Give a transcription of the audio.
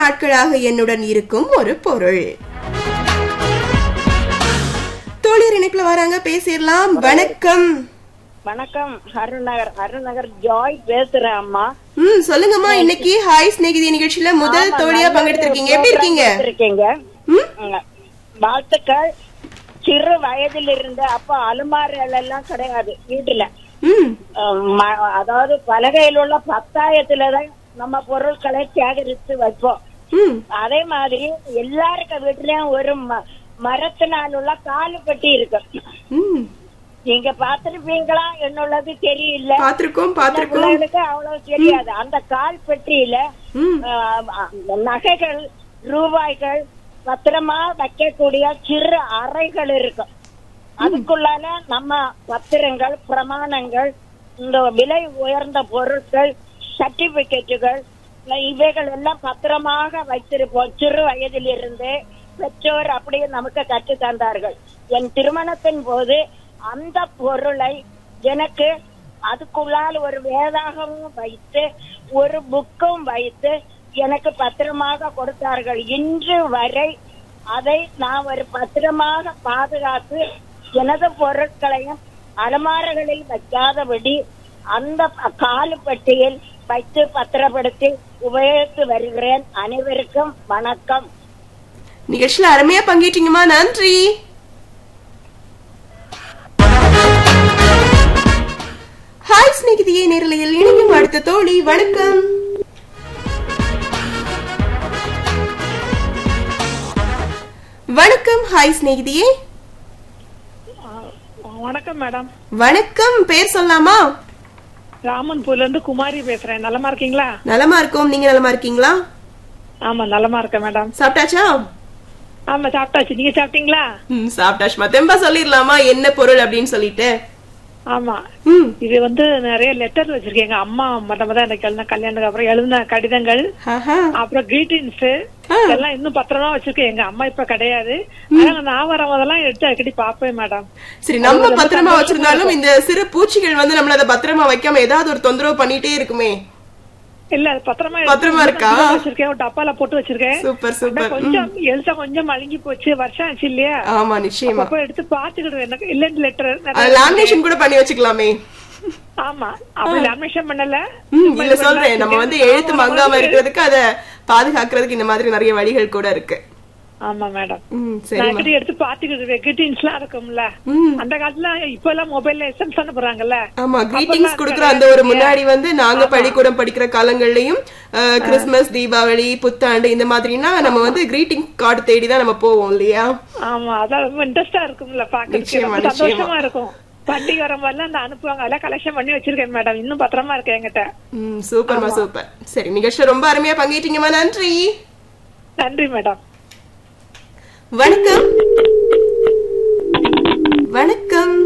நாட்களாக என்னுடன் இருக்கும் ஒரு பொருள் தோழியர் இணைப்புல வராங்க பேசிடலாம் வணக்கம் வணக்கம் அருணநகர் அருணநகர் ஜாய் பேசுறேன் அம்மா ம் சொல்லுங்கம்மா இன்னைக்கு ஹாய் ஸ்நேகிதி நிகழ்ச்சியில முதல் ஆமா, தோழியா நல்ல பங்கெடுத்திருக்கீங்க எப்படி இருக்கீங்க program இருக்கீங்க ம்? ம். வாழ்த்துக்கள் சிறு வயதில் இருந்து அப்ப அலுமாரிகள் எல்லாம் கிடையாது வீட்டுல ம் அஹ் ம- அதாவது பலகையில் உள்ள பத்தாயத்துலதான் நம்ம பொருட்களை சேகரித்து வைப்போம் ம் அதே மாதிரி எல்லாருக்க வீட்லயும் ஒரு ம- மரத்தினால் உள்ள காலு பெட்டி இருக்கு ம் நீங்க பாத்திருப்பீங்களா என்னுள்ளது தெரியல பாத்திருக்கோம் பாத்திருக்கோம் பிள்ளைகளுக்கு அவ்வளவு தெரியாது அந்த கால் பெட்டியில ம் ஆஹ், அந்த நகைகள் ரூபாய்கள் பத்திரமா வைக்கக்கூடிய சிறு அறைகள் இருக்கும் அதுக்குள்ளால நம்ம பத்திரங்கள் பிரமாணங்கள் இந்த விலை உயர்ந்த பொருட்கள் சர்டிபிகேட்டுகள் இவைகள் எல்லாம் பத்திரமாக வைத்திருப்போம் சிறு வயதிலிருந்து பெற்றோர் அப்படியே நமக்கு கற்று தந்தார்கள் என் திருமணத்தின் போது அந்த பொருளை எனக்கு அதுக்குள்ளால் ஒரு வேதாகமும் வைத்து ஒரு புக்கும் வைத்து எனக்கு பத்திரமாக கொடுத்தார்கள் இன்று வரை அதை நான் ஒரு பத்திரமாக பாதுகாத்து எனது பொருட்களையும் அலமாரகளில் வைக்காதபடி அந்த ப- காலு பெட்டியில் வைத்து பத்திரப்படுத்தி உபயோகித்து வருகிறேன் அனைவருக்கும் வணக்கம் நிகழ்ச்சியில அருமையா பங்கேற்றீங்கம்மா நன்றி ஹாய் ஸ்நேகிதியே நேரலையில் இணையும் அடுத்த தோழி வணக்கம் வணக்கம் ஹாய் ஸ்நேகிதியே வணக்கம் மேடம் வணக்கம் பேர் சொல்லலாமா ராமன்பூர்ல இருந்து குமாரி பேசுறேன் நலமா இருக்கீங்களா நலமா இருக்கோம் நீங்க நலமா இருக்கீங்களா ஆமா நலமா இருக்கேன் மேடம் சாப்பிட்டாச்சா ஆமா சாப்பிட்டாச்சு நீங்க சாப்பிட்டீங்களா ம் சாப்பிட்டாச்சுமா தெம்பா சொல்லிடலாமா என்ன பொருள் அப்படின்னு சொல்லிட்டு ஆமா ம் இது வந்து நிறைய லெட்டர் வச்சிருக்கேன் எங்க அம்மா மொத மொதல் எனக்கு எழுதின கல்யாணத்துக்கு அப்புறம் எழுதின கடிதங்கள் ஆஹா. அப்புறம் கிரீட்டிங்ஸ் ஆ. இதெல்லாம் இன்னும் பத்திரமா வச்சிருக்கேன் எங்க அம்மா இப்ப கிடையாது ஆனா நான் வரும் போதெல்லாம் எடுத்து அடிக்கடி பாப்பேன் மேடம் சரி நம்ம பத்திரமா வச்சிருந்தாலும் இந்த சிறு பூச்சிகள் வந்து நம்மள அதை பத்திரமா வைக்காம ஏதாவது ஒரு தொந்தரவு பண்ணிட்டே இருக்குமே இல்ல அது பத்திரமா பத்திரமா எடுத்து இருக்கா? பத்திரமா வச்சிருக்கேன் ஒரு டப்பால போட்டு வச்சிருக்கேன் சூப்பர் ஆனா சூப்பர் கொஞ்சம் எழுத கொஞ்சம் மழுங்கி போச்சு வருஷம் ஆச்சு இல்லையா ஆமா நிச்சயமா அப்ப எடுத்து பாத்துக்கிடுவேன் எனக்கு இல்லன்னு லெட்டர் லேமினேஷன் கூட பண்ணி வச்சுக்கலாமே ஆமா அப்படி லாமினேஷன் பண்ணல ம் இல்ல சொல்றேன் நம்ம வந்து எழுத்து மங்காம இருக்கிறதுக்கு அத பாதுகாக்கிறதுக்கு இந்த மாதிரி நிறைய வழிகள் கூட இருக்கு ஆமா மேடம் ம் நான் சரிம்மா அடிக்கடி எடுத்து பாத்துக்கிடுவேன் கிரீட்டிங்ஸ் எல்லாம் இருக்கும்ல ம் அந்த காலத்துல இப்ப எல்லாம் மொபைல்ல எஸ்எம்ஸ் அனுப்புறாங்கல்ல ஆமா கிரீட்டிங்ஸ் கொடுக்குற அந்த ஒரு முன்னாடி வந்து நாங்க பள்ளிக்கூடம் படிக்கிற காலங்கள்லயும் அஹ், கிறிஸ்மஸ் தீபாவளி புத்தாண்டு இந்த மாதிரினா நம்ம வந்து கிரீட்டிங் கார்டு தேடி தான் நம்ம போவோம் இல்லையா ஆமா அதான் ரொம்ப இன்ட்ரெஸ்டா இருக்கும்ல பாக்கிறதுக்கு நிச்சயமா, ரொம்ப நிச்சயமா. சந்தோஷமா இருக்கும் பண்டிகை வரும் போதெல்லாம் அந்த அனுப்புவாங்க அதெல்லாம் கலெக்ஷன் பண்ணி வச்சிருக்கேன் மேடம் இன்னும் பத்திரமா இருக்கேன் என்கிட்ட ம் சூப்பர்மா சூப்பர் சரி நிகழ்ச்சி ரொம்ப அருமையா பங்கேற்றீங்கம்மா நன்றி நன்றி மேடம் வணக்கம் வணக்கம்